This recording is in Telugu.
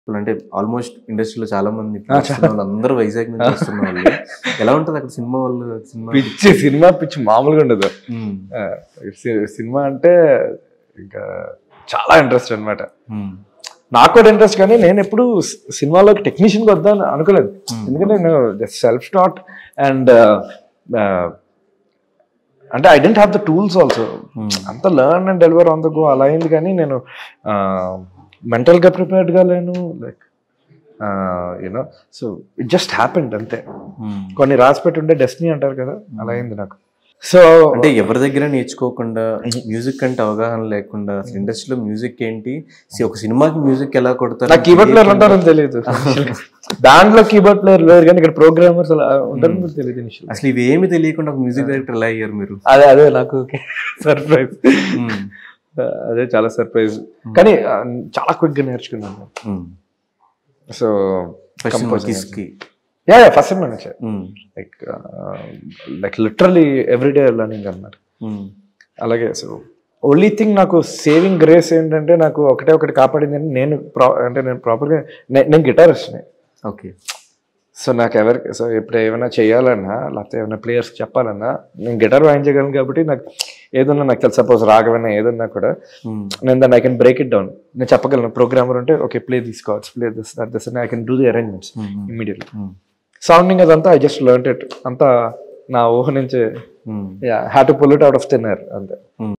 అంటే ఆల్మోస్ట్ ఇండస్ట్రీలో చాలా మంది ఆ, చాలా. అందరూ వైజాగ్ నుంచి వస్తున్న వాళ్ళు ఎలా ఉంటుంది అక్కడ సినిమా వాళ్ళు సినిమా పిచ్చి సినిమా పిచ్చి మామూలుగా ఉండదు ఉమ్, ఆ, సి- సినిమా అంటే ఇంకా చాలా ఇంట్రెస్ట్ అన్నమాట ఉమ్, నాకు కూడా ఇంట్రెస్ట్ కానీ నేను ఎప్పుడు సి- సినిమాలోకి టెక్నీషియన్ వద్దాను అనుకోలేదు Hmm. ఎందుకంటే నేను సెల్ఫ్ స్టార్ట్ అండ్ అంటే I didn't have the tools also um, అంత learn and deliver on the go అలా అయింది కానీ నేను మెంటల్గా ప్రిపేర్డ్గా లేను like you know so it just happened అంతే ఉమ్. కొన్ని రాసి పెట్టుంటే డెస్టినీ అంటారు కదా అలా అయింది నాకు సో అంటే ఎవరి దగ్గర నేర్చుకోకుండా మ్యూజిక్ అంటే అవగాహన లేకుండా అసలు ఇండస్ట్రీలో మ్యూజిక్ ఏంటి సి- ఒక సినిమాకి మ్యూజిక్ ఎలా కొడతారు నాకు కీబోర్డ్ ప్లేయర్ ఉంటారని తెలియదు దాంట్లో కీబోర్డ్ ప్లేయర్ లేరు కానీ ఇక్కడ ప్రోగ్రామర్స్ అలా ఉంటారని కూడా తెలియదు ఇనిషియల్ అసలు ఇవి ఏమి తెలియకుండా ఒక మ్యూజిక్ డైరెక్టర్ ఎలా అయ్యారు మీరు అదే అదే నాకు సర్ప్రైజ్ ఉమ్, అదే చాలా సర్ప్రైజ్ కానీ ఆ, చాలా క్విక్ గా నేర్చుకున్నాను ఉమ్. సో ఫస్ట్ సినిమా కిస్ కి యా ఫస్ట్ సినిమా నుంచి um, like like literally everyday learning అన్నమాట ఉమ్, అలాగే సో ఓన్లీ థింగ్ నాకు సేవింగ్ గ్రేస్ ఏంటంటే నాకు ఒకటే ఒకటి కాపాడింది అంటే నేను ప్రా అంటే నేను ప్రాపర్గా నేను గిటారిస్ట్ని ఓకే సో నాకు ఎవరికి సో ఇప్పుడు ఏమైనా చేయాలన్నా లేకపోతే ఏమైనా ప్లేయర్స్ చెప్పాలన్నా నేను గిటార్ వాయించగలను కాబట్టి నాకు ఏదన్నా నాకు తెలుసు సపోజ్ రాగమైనా ఏదన్నా కూడా ఉమ్, నేను దాన్ని I can break it down నేను చెప్పగలను ప్రోగ్రామర్ అంటే okay play this cards play this that this I can do the arrangements um, um, immediately um, sounding అదంతా ఐ జస్ట్ లర్న్ ఇట్ అంతా నా ఊహ నుంచే um. Have to pull it out of thin air అంతే